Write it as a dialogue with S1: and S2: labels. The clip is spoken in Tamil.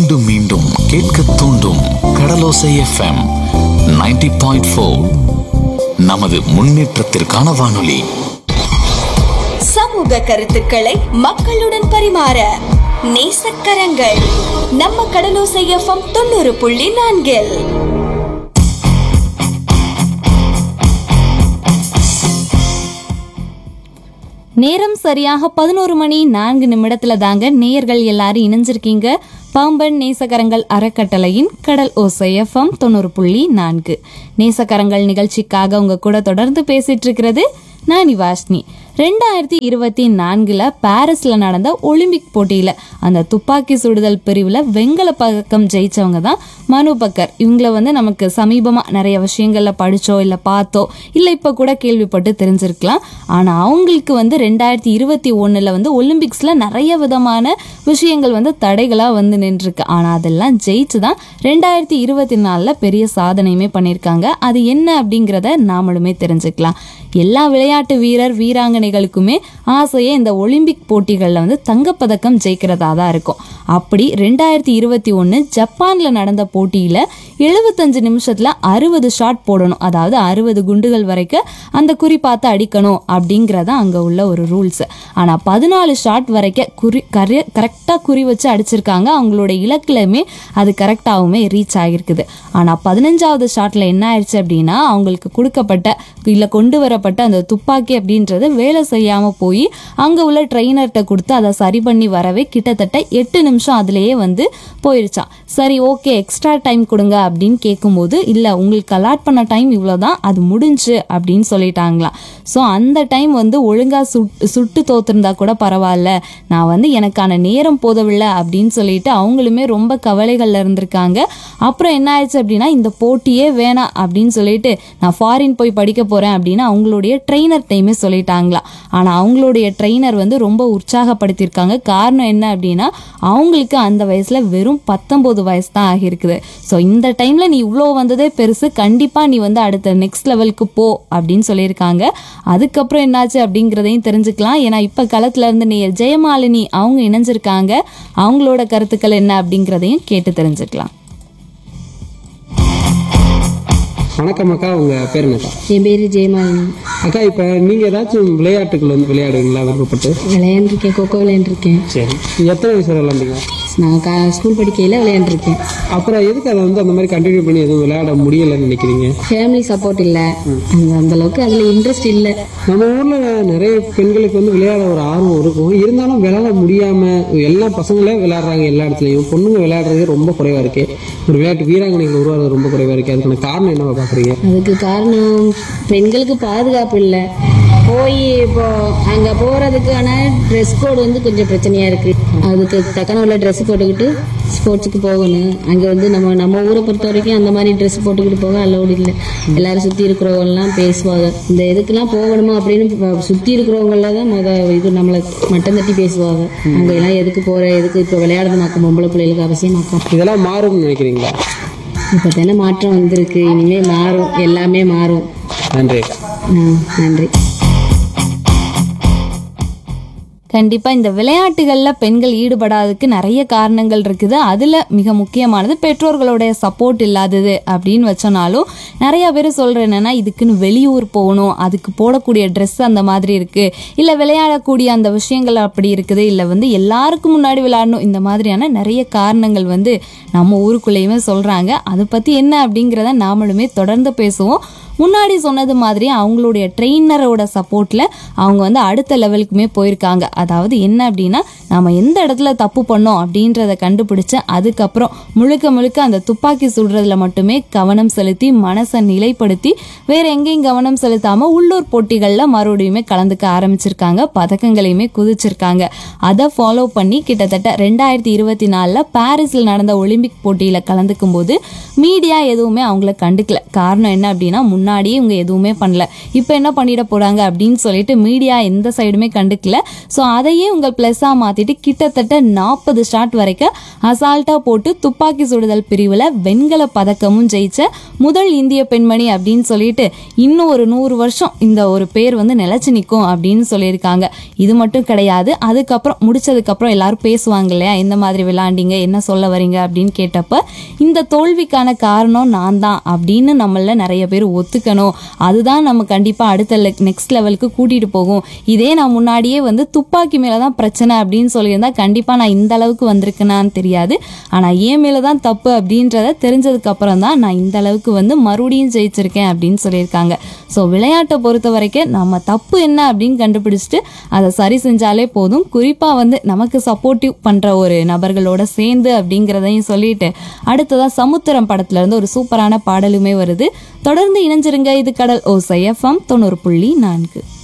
S1: மீண்டும் மீண்டும் கேட்க தூண்டும் கடலோசை எஃப்எம் 90.4 பாயிண்ட் ஃபோர் நமது முன்னேற்றத்திற்கான வானொலி
S2: சமூக கருத்துக்களை மக்களுடன் பரிமாற நேசக்கரங்கள் நம்ம கடலோசை எஃப்எம் தொண்ணூறு புள்ளி நான்கில்
S3: நேரம் சரியாக பதினோரு மணி நான்கு நிமிடத்துல தாங்க நேயர்கள் எல்லாரும் இணைஞ்சிருக்கீங்க பாம்பன் நேசகரங்கள் அறக்கட்டளையின் கடல் ஓசை எஃப்எம் தொண்ணூறு புள்ளி நான்கு நேசகரங்கள் நிகழ்ச்சிக்காக உங்க கூட தொடர்ந்து பேசிட்டு இருக்கிறது நான் நிவாஷ்னி ரெண்டாயிரத்தி இருபத்தி நான்குல பாரிஸ்ல நடந்த ஒலிம்பிக் போட்டியில அந்த துப்பாக்கி சுடுதல் பிரிவுல வெண்கல பதக்கம் ஜெயிச்சவங்க தான் மனு பக்கர் இவங்கள வந்து நமக்கு சமீபமா நிறைய விஷயங்கள்ல படிச்சோ இல்ல பார்த்தோ இல்ல இப்ப கூட கேள்விப்பட்டு தெரிஞ்சிருக்கலாம் ஆனா அவங்களுக்கு வந்து ரெண்டாயிரத்தி இருபத்தி ஒண்ணுல வந்து ஒலிம்பிக்ஸ்ல நிறைய விதமான விஷயங்கள் வந்து தடைகளா வந்து நின்றுருக்கு ஆனா அதெல்லாம் ஜெயிச்சு தான் ரெண்டாயிரத்தி இருபத்தி நாலுல பெரிய சாதனையுமே பண்ணியிருக்காங்க அது என்ன அப்படிங்கிறத நாமளுமே தெரிஞ்சுக்கலாம் எல்லா விளையாட்டு வீரர் வீராங்கனைகளுக்குமே ஆசையே இந்த ஒலிம்பிக் போட்டிகளில் வந்து தங்கப்பதக்கம் ஜெயிக்கிறதா தான் இருக்கும் அப்படி ரெண்டாயிரத்தி இருபத்தி ஒன்று ஜப்பானில் நடந்த போட்டியில் எழுபத்தஞ்சு நிமிஷத்தில் அறுபது ஷாட் போடணும் அதாவது அறுபது குண்டுகள் வரைக்கும் அந்த குறி பார்த்து அடிக்கணும் அப்படிங்கிறத அங்கே உள்ள ஒரு ரூல்ஸ் ஆனால் பதினாலு ஷாட் வரைக்கும் குறி கரெ கரெக்டாக குறி வச்சு அடிச்சிருக்காங்க அவங்களோட இலக்குலையுமே அது கரெக்டாகவுமே ரீச் ஆகிருக்குது ஆனால் பதினஞ்சாவது ஷாட்டில் என்ன ஆயிடுச்சு அப்படின்னா அவங்களுக்கு கொடுக்கப்பட்ட இல்லை கொண்டு வரப்பட்ட அந்த துப்பாக்கி அப்படின்றது வேலை செய்யாமல் போய் அங்கே உள்ள ட்ரெயினர்கிட்ட கொடுத்து அதை சரி பண்ணி வரவே கிட்டத்தட்ட எட்டு நிமிஷம் அதுலேயே வந்து போயிருச்சான் சரி ஓகே எக்ஸ்ட்ரா டைம் கொடுங்க அப்படின்னு கேட்கும்போது இல்லை உங்களுக்கு அலாட் பண்ண டைம் இவ்வளோதான் அது முடிஞ்சு அப்படின்னு சொல்லிட்டாங்களாம் ஸோ அந்த டைம் வந்து ஒழுங்காக சுட் சுட்டு தோத்துருந்தா கூட பரவாயில்ல நான் வந்து எனக்கான நேரம் போதவில்லை அப்படின்னு சொல்லிட்டு அவங்களுமே ரொம்ப கவலைகளில் இருந்திருக்காங்க அப்புறம் என்ன ஆயிடுச்சு அப்படின்னா இந்த போட்டியே வேணாம் அப்படின்னு சொல்லிட்டு நான் ஃபாரின் போய் படிக்க போகிறேன் அப்படின்னு அவங்களுடைய ட்ரெயினர்கிட்டையுமே சொல்லிட்டாங்களாம் ஆனால் அவங்களுடைய ட்ரெயினர் வந்து ரொம்ப உற்சாகப்படுத்தியிருக்காங்க காரணம் என்ன அப்படின்னா அவங்களுக்கு அந்த வயசில் வெறும் பத்தொம்போது வயசு தான் ஆகியிருக்குது ஸோ இந்த டைமில் நீ இவ்வளோ வந்ததே பெருசு கண்டிப்பாக நீ வந்து அடுத்த நெக்ஸ்ட் லெவலுக்கு போ அப்படின்னு சொல்லியிருக்காங்க அதுக்கப்புறம் என்னாச்சு அப்படிங்கிறதையும் தெரிஞ்சுக்கலாம் ஏன்னா இப்போ களத்துல இருந்து நீ ஜெயமாலினி அவங்க இணைஞ்சிருக்காங்க அவங்களோட கருத்துக்கள் என்ன அப்படிங்கிறதையும் கேட்டு தெரிஞ்சுக்கலாம்
S4: வணக்கம் அக்கா உங்க பேர் என்னக்கா
S5: என் பேர் ஜெயமாலினி
S4: அக்கா இப்ப நீங்க ஏதாச்சும் விளையாட்டுகள் வந்து விளையாடுவீங்களா விருப்பப்பட்டு
S5: விளையாண்டுருக்கேன் கொக்கோ விளையாண்டுருக்கேன்
S4: சரி எத்தனை வயசு வரை விளையாண்டீங்க
S5: நான் கா ஸ்கூல் படிக்கையில் விளையாண்டுருக்கேன்
S4: அப்புறம் எதுக்கு அதை வந்து அந்த மாதிரி கண்டினியூ பண்ணி எதுவும் விளையாட முடியலன்னு நினைக்கிறீங்க
S5: ஃபேமிலி சப்போர்ட் இல்லை அந்த அந்த அளவுக்கு அதில் இன்ட்ரெஸ்ட் இல்லை
S4: நம்ம ஊர்ல நிறைய பெண்களுக்கு வந்து விளையாட ஒரு ஆர்வம் இருக்கும் இருந்தாலும் விளையாட முடியாம எல்லா பசங்களே விளையாடுறாங்க எல்லா இடத்துலயும் பொண்ணுங்க விளையாடுறது ரொம்ப குறைவா இருக்கு ஒரு விளையாட்டு வீராங்கனைகள் உருவாகிறது ரொம்ப குறைவா இருக்கு அதுக்கான காரணம் என்னவா பாக்குறீங்க
S5: அதுக்கு காரணம் பெண்களுக்கு பாதுகாப்பு இல்லை போய் இப்போ அங்கே போகிறதுக்கான ட்ரெஸ் கோடு வந்து கொஞ்சம் பிரச்சனையாக இருக்குது அதுக்கு தக்கன உள்ள ட்ரெஸ் போட்டுக்கிட்டு ஸ்போர்ட்ஸுக்கு போகணும் அங்கே வந்து நம்ம நம்ம ஊரை பொறுத்த வரைக்கும் அந்த மாதிரி ட்ரெஸ் போட்டுக்கிட்டு போக அலோடு இல்லை எல்லாரும் சுற்றி இருக்கிறவங்கலாம் பேசுவாங்க இந்த இதுக்கெல்லாம் போகணுமா அப்படின்னு சுற்றி இருக்கிறவங்கள தான் முத இது நம்மளை மட்டம் தட்டி பேசுவாங்க அங்கே எல்லாம் எதுக்கு போகிற எதுக்கு இப்போ விளையாடுறதுனாக்கும் பொம்பளை பிள்ளைகளுக்கு அவசியமாக்கும்
S4: இதெல்லாம் மாறும்னு நினைக்கிறீங்களா
S5: இப்போ தானே மாற்றம் வந்திருக்கு இனிமேல் மாறும் எல்லாமே மாறும்
S4: நன்றி அக்கா
S5: ஆ, நன்றி
S3: கண்டிப்பா இந்த விளையாட்டுகள்ல பெண்கள் ஈடுபடாததுக்கு நிறைய காரணங்கள் இருக்குது அதுல மிக முக்கியமானது பெற்றோர்களுடைய சப்போர்ட் இல்லாதது அப்படின்னு வச்சோனாலும் நிறைய பேர் சொல்ற என்னன்னா இதுக்குன்னு வெளியூர் போகணும் அதுக்கு போடக்கூடிய ட்ரெஸ் அந்த மாதிரி இருக்கு இல்ல விளையாடக்கூடிய அந்த விஷயங்கள் அப்படி இருக்குது இல்ல வந்து எல்லாருக்கும் முன்னாடி விளையாடணும் இந்த மாதிரியான நிறைய காரணங்கள் வந்து நம்ம ஊருக்குள்ளேயுமே சொல்றாங்க அதை பத்தி என்ன அப்படிங்கிறத நாமளுமே தொடர்ந்து பேசுவோம் முன்னாடி சொன்னது மாதிரி அவங்களுடைய ட்ரெயினரோட சப்போர்ட்ல அவங்க வந்து அடுத்த லெவலுக்குமே போயிருக்காங்க அதாவது என்ன அப்படின்னா நம்ம எந்த இடத்துல தப்பு பண்ணோம் அப்படின்றத கண்டுபிடிச்சு அதுக்கப்புறம் முழுக்க முழுக்க அந்த துப்பாக்கி சுடுறதுல மட்டுமே கவனம் செலுத்தி மனசை நிலைப்படுத்தி வேற எங்கேயும் கவனம் செலுத்தாம உள்ளூர் போட்டிகள்ல மறுபடியுமே கலந்துக்க ஆரம்பிச்சிருக்காங்க பதக்கங்களையுமே குதிச்சிருக்காங்க அதை ஃபாலோ பண்ணி கிட்டத்தட்ட ரெண்டாயிரத்தி இருபத்தி நாலுல பாரிஸ்ல நடந்த ஒலிம்பிக் போட்டியில கலந்துக்கும் போது மீடியா எதுவுமே அவங்கள கண்டுக்கல காரணம் என்ன அப்படின்னா முன்னாடி முன்னாடியே இவங்க எதுவுமே பண்ணல இப்போ என்ன பண்ணிட போறாங்க அப்படின்னு சொல்லிட்டு மீடியா எந்த சைடுமே கண்டுக்கல ஸோ அதையே உங்கள் ப்ளஸ்ஸாக மாத்திட்டு கிட்டத்தட்ட நாற்பது ஷாட் வரைக்கும் அசால்ட்டா போட்டு துப்பாக்கி சுடுதல் பிரிவில் வெண்கல பதக்கமும் ஜெயிச்ச முதல் இந்திய பெண்மணி அப்படின்னு சொல்லிட்டு இன்னும் ஒரு நூறு வருஷம் இந்த ஒரு பேர் வந்து நிலைச்சு நிற்கும் அப்படின்னு சொல்லியிருக்காங்க இது மட்டும் கிடையாது அதுக்கப்புறம் முடிச்சதுக்கப்புறம் எல்லாரும் பேசுவாங்க இல்லையா எந்த மாதிரி விளாண்டீங்க என்ன சொல்ல வரீங்க அப்படின்னு கேட்டப்ப இந்த தோல்விக்கான காரணம் நான் தான் அப்படின்னு நம்மள நிறைய பேர் ஒத்துக்கணும் அதுதான் நம்ம கண்டிப்பாக அடுத்த நெக்ஸ்ட் லெவலுக்கு கூட்டிட்டு போகும் இதே நான் முன்னாடியே வந்து துப்பாக்கி மேலே தான் பிரச்சனை அப்படின்னு சொல்லியிருந்தா கண்டிப்பாக நான் இந்த அளவுக்கு வந்திருக்கேனான்னு தெரியாது ஆனால் என் மேலே தான் தப்பு அப்படின்றத தெரிஞ்சதுக்கு அப்புறம் தான் நான் இந்த அளவுக்கு வந்து மறுபடியும் ஜெயிச்சிருக்கேன் அப்படின்னு சொல்லியிருக்காங்க ஸோ விளையாட்டை பொறுத்த வரைக்கும் நம்ம தப்பு என்ன அப்படின்னு கண்டுபிடிச்சிட்டு அதை சரி செஞ்சாலே போதும் குறிப்பாக வந்து நமக்கு சப்போர்ட்டிவ் பண்ணுற ஒரு நபர்களோட சேர்ந்து அப்படிங்கிறதையும் சொல்லிட்டு அடுத்ததாக சமுத்திரம் படத்துல இருந்து ஒரு சூப்பரான பாடலுமே வருது தொடர்ந்து இணைஞ்சிருங்க இது கடல் ஓசை எஃப்எம் தொண்ணூறு புள்ளி நான்கு